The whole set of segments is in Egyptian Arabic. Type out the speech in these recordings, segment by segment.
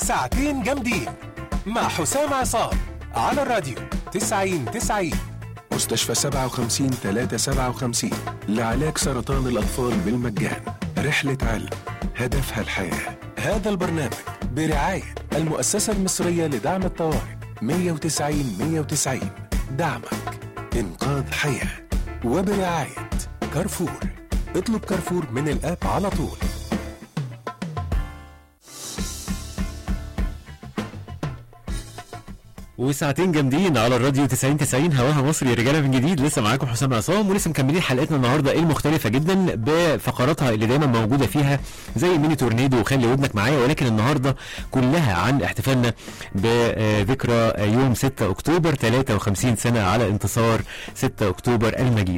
ساعتين جامدين مع حسام عصام على الراديو 90 90 مستشفى 57 357 لعلاج سرطان الأطفال بالمجان رحلة علم هدفها الحياة هذا البرنامج برعاية المؤسسة المصرية لدعم الطوارئ 190 190 دعمك إنقاذ حياة وبرعاية كارفور اطلب كارفور من الآب على طول وساعتين جامدين على الراديو 90 90 هواها مصري رجاله من جديد لسه معاكم حسام عصام ولسه مكملين حلقتنا النهارده المختلفه جدا بفقراتها اللي دايما موجوده فيها زي ميني تورنيدو وخلي ودنك معايا ولكن النهارده كلها عن احتفالنا بذكرى يوم 6 اكتوبر 53 سنه على انتصار 6 اكتوبر المجيد.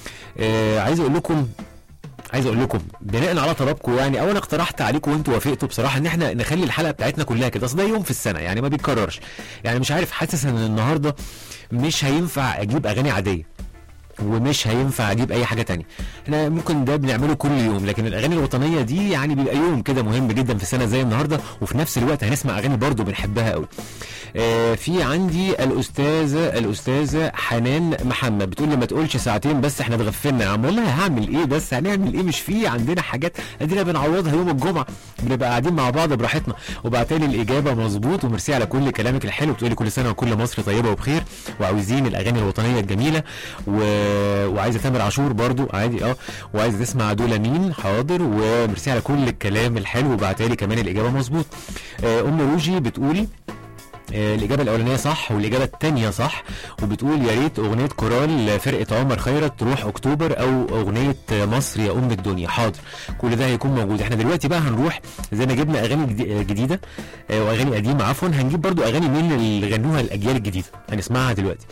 آه، عايز اقول لكم عايز اقول لكم بناء على طلبكم يعني او انا اقترحت عليكم وانتوا وافقتوا بصراحه ان احنا نخلي الحلقه بتاعتنا كلها كده اصل ده يوم في السنه يعني ما بيتكررش يعني مش عارف حاسس ان النهارده مش هينفع اجيب اغاني عاديه ومش هينفع اجيب اي حاجه تانية احنا ممكن ده بنعمله كل يوم لكن الاغاني الوطنيه دي يعني بيبقى يوم كده مهم جدا في السنه زي النهارده وفي نفس الوقت هنسمع اغاني برضو بنحبها قوي آه في عندي الاستاذه الاستاذه حنان محمد بتقول لي ما تقولش ساعتين بس احنا اتغفلنا يا عم والله هعمل ايه بس هنعمل ايه مش في عندنا حاجات ادينا بنعوضها يوم الجمعه بنبقى قاعدين مع بعض براحتنا وبعتلي الاجابه مظبوط وميرسي على كل كلامك الحلو بتقولي كل سنه وكل مصر طيبه وبخير وعاوزين الاغاني الوطنيه الجميله و... وعايزه تامر عاشور برضو عادي اه وعايزه تسمع دول مين حاضر وميرسي على كل الكلام الحلو وبعتلي كمان الاجابه مظبوط آه، ام روجي بتقولي آه، الإجابة الأولانية صح والإجابة الثانية صح وبتقول يا ريت أغنية كورال فرقة عمر خيرت تروح أكتوبر أو أغنية مصر يا أم الدنيا حاضر كل ده هيكون موجود احنا دلوقتي بقى هنروح زي ما جبنا أغاني جدي- جديدة آه، وأغاني قديمة عفوا هنجيب برضو أغاني مين اللي غنوها الأجيال الجديدة هنسمعها دلوقتي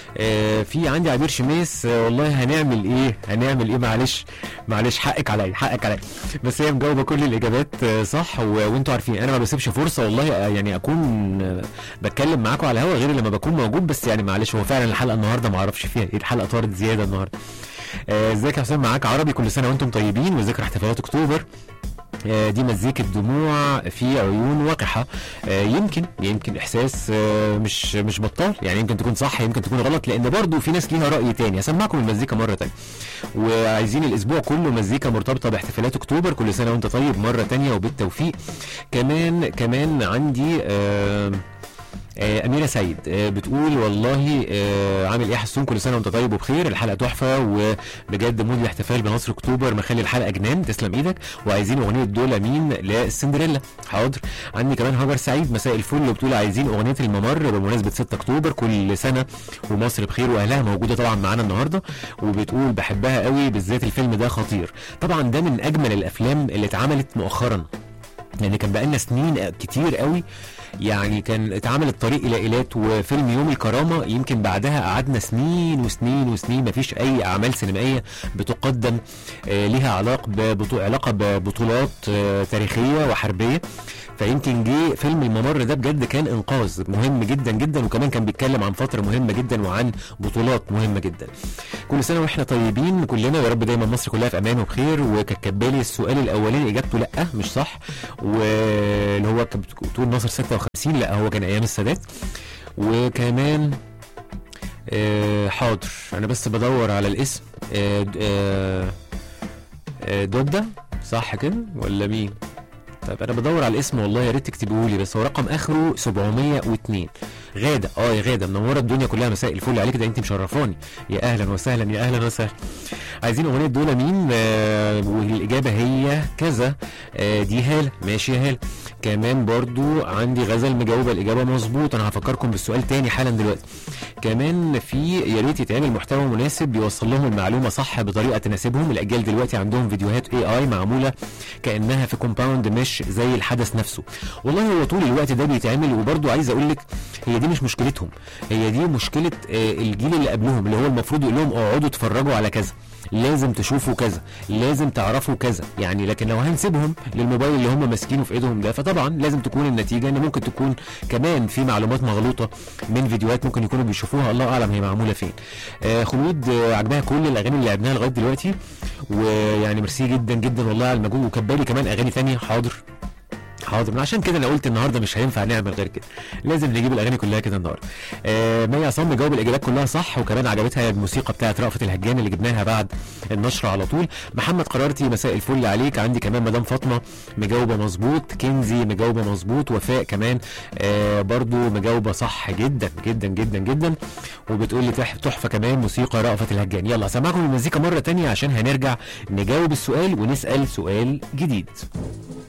آه، في عندي عبير شميس آه، والله هنعمل ايه هنعمل ايه معلش معلش حقك عليا حقك عليا بس هي مجاوبه كل الاجابات آه، صح و- وانتوا عارفين انا ما بسيبش فرصه والله آه، يعني اكون آه، بتكلم معاكم على الهوا غير لما بكون موجود بس يعني معلش هو فعلا الحلقه النهارده ما اعرفش فيها ايه الحلقه طارت زياده النهارده آه، ازيك يا حسام معاك عربي كل سنه وانتم طيبين وذكرى احتفالات اكتوبر آه، دي مزيكة دموع في عيون وقحة آه، يمكن يمكن احساس آه، مش مش بطال يعني يمكن تكون صح يمكن تكون غلط لان برضو في ناس ليها راي تاني هسمعكم المزيكا مره تانية وعايزين الاسبوع كله مزيكا مرتبطه باحتفالات اكتوبر كل سنه وانت طيب مره تانية وبالتوفيق كمان كمان عندي آه آه، أميرة سيد آه، بتقول والله آه، عامل إيه يا حسون كل سنة وأنت طيب وبخير الحلقة تحفة وبجد مود الاحتفال بنصر أكتوبر مخلي الحلقة جنان تسلم إيدك وعايزين أغنية دول مين للسندريلا حاضر عندي كمان هاجر سعيد مساء الفل وبتقول عايزين أغنية الممر بمناسبة 6 أكتوبر كل سنة ومصر بخير وأهلها موجودة طبعا معانا النهاردة وبتقول بحبها قوي بالذات الفيلم ده خطير طبعا ده من أجمل الأفلام اللي اتعملت مؤخرا يعني كان بقالنا سنين كتير قوي يعني كان اتعمل الطريق الى ايلات وفيلم يوم الكرامه يمكن بعدها قعدنا سنين وسنين وسنين مفيش اي اعمال سينمائيه بتقدم آه، ليها علاقه ببطو... علاقه ببطولات آه، تاريخيه وحربيه فيمكن جه فيلم الممر ده بجد كان انقاذ مهم جدا جدا وكمان كان بيتكلم عن فتره مهمه جدا وعن بطولات مهمه جدا كل سنه واحنا طيبين كلنا يا رب دايما مصر كلها في امان وبخير وككبالي السؤال الاولاني اجابته لا مش صح واللي هو كانت بتقول ناصر 56 لا هو كان ايام السادات وكمان آه حاضر انا بس بدور على الاسم آه د- آه آه دودا صح كده ولا مين طيب انا بدور على الاسم والله يا ريت تكتبوه لي بس هو رقم اخره 702 غاده اه يا غاده منوره الدنيا كلها مساء الفل عليك ده انت مشرفاني يا اهلا وسهلا يا اهلا وسهلا عايزين اغنيه دول مين آه والاجابه هي كذا آه دي هاله ماشي يا هاله كمان برضو عندي غزل مجاوبه الاجابه مظبوط انا هفكركم بالسؤال تاني حالا دلوقتي كمان في يا ريت يتعمل محتوى مناسب يوصل لهم المعلومه صح بطريقه تناسبهم الاجيال دلوقتي عندهم فيديوهات اي اي معموله كانها في كومباوند مش زي الحدث نفسه والله هو طول الوقت ده بيتعمل وبرضو عايز اقول لك هي دي مش مشكلتهم هي دي مشكله آه، الجيل اللي قبلهم اللي هو المفروض يقول لهم اقعدوا اتفرجوا على كذا لازم تشوفوا كذا لازم تعرفوا كذا يعني لكن لو هنسيبهم للموبايل اللي هم ماسكينه في ايدهم ده فطبعا لازم تكون النتيجه ان ممكن تكون كمان في معلومات مغلوطه من فيديوهات ممكن يكونوا بيشوفوها الله اعلم هي معموله فين آه خلود آه عجبها كل الاغاني اللي لعبناها لغايه دلوقتي ويعني ميرسي جدا جدا والله على المجهود وكبالي كمان اغاني ثانيه حاضر حاضر عشان كده انا قلت النهارده مش هينفع نعمل غير كده لازم نجيب الاغاني كلها كده النهارده آه مي عصام مجاوب الاجابات كلها صح وكمان عجبتها الموسيقى بتاعت رأفت الهجان اللي جبناها بعد النشر على طول محمد قرارتي مساء الفل عليك عندي كمان مدام فاطمه مجاوبه مظبوط كنزي مجاوبه مظبوط وفاء كمان آه برضو مجاوبه صح جدا جدا جدا جدا وبتقول لي تح- تحفه كمان موسيقى رأفت الهجان يلا سامعكم المزيكا مره تانية عشان هنرجع نجاوب السؤال ونسال سؤال جديد